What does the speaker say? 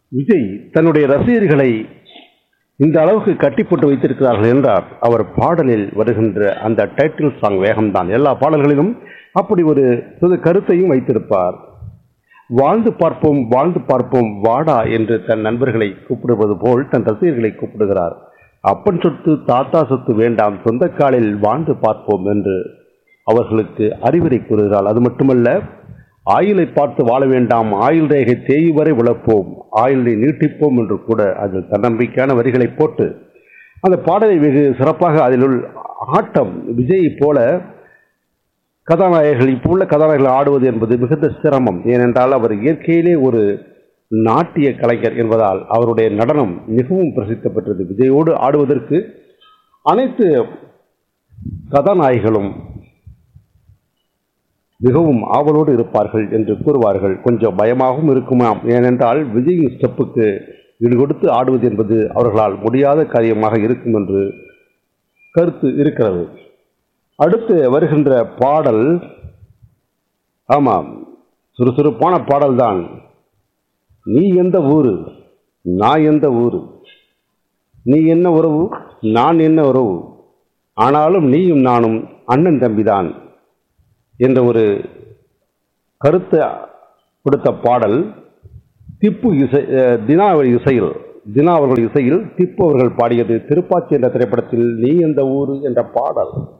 விஜய் தன்னுடைய ரசிகர்களை இந்த அளவுக்கு கட்டி போட்டு வைத்திருக்கிறார்கள் என்றால் அவர் பாடலில் வருகின்ற அந்த டைட்டில் சாங் வேகம்தான் எல்லா பாடல்களிலும் அப்படி ஒரு சிறு கருத்தையும் வைத்திருப்பார் வாழ்ந்து பார்ப்போம் வாழ்ந்து பார்ப்போம் வாடா என்று தன் நண்பர்களை கூப்பிடுவது போல் தன் ரசிகர்களை கூப்பிடுகிறார் அப்பன் சொத்து தாத்தா சொத்து வேண்டாம் சொந்த காலில் வாழ்ந்து பார்ப்போம் என்று அவர்களுக்கு அறிவுரை கூறுகிறாள் அது மட்டுமல்ல ஆயுளை பார்த்து வாழ வேண்டாம் ஆயுள் ரேகை தேய் வரை உழப்போம் ஆயுளை நீட்டிப்போம் என்று கூட அதில் தன்னம்பிக்கையான வரிகளை போட்டு அந்த பாடலை வெகு சிறப்பாக அதில் உள்ள ஆட்டம் விஜய் போல கதாநாயகர்கள் இப்போ உள்ள கதாநாயகர்கள் ஆடுவது என்பது மிகுந்த சிரமம் ஏனென்றால் அவர் இயற்கையிலே ஒரு நாட்டிய கலைஞர் என்பதால் அவருடைய நடனம் மிகவும் பிரசித்தி பெற்றது விஜயோடு ஆடுவதற்கு அனைத்து கதாநாயகிகளும் மிகவும் ஆவலோடு இருப்பார்கள் என்று கூறுவார்கள் கொஞ்சம் பயமாகவும் இருக்குமாம் ஏனென்றால் விஜயின் ஸ்டெப்புக்கு ஈடு கொடுத்து ஆடுவது என்பது அவர்களால் முடியாத காரியமாக இருக்கும் என்று கருத்து இருக்கிறது அடுத்து வருகின்ற பாடல் ஆமாம் சுறுசுறுப்பான பாடல்தான் நீ எந்த ஊரு நான் எந்த ஊரு நீ என்ன உறவு நான் என்ன உறவு ஆனாலும் நீயும் நானும் அண்ணன் தம்பிதான் என்ற ஒரு கருத்தை கொடுத்த பாடல் திப்பு இசை அஹ், தினா இசையில் தினா அவர்கள் இசையில் திப்பு அவர்கள் பாடியது திருப்பாச்சி என்ற திரைப்படத்தில் நீ எந்த ஊரு என்ற பாடல்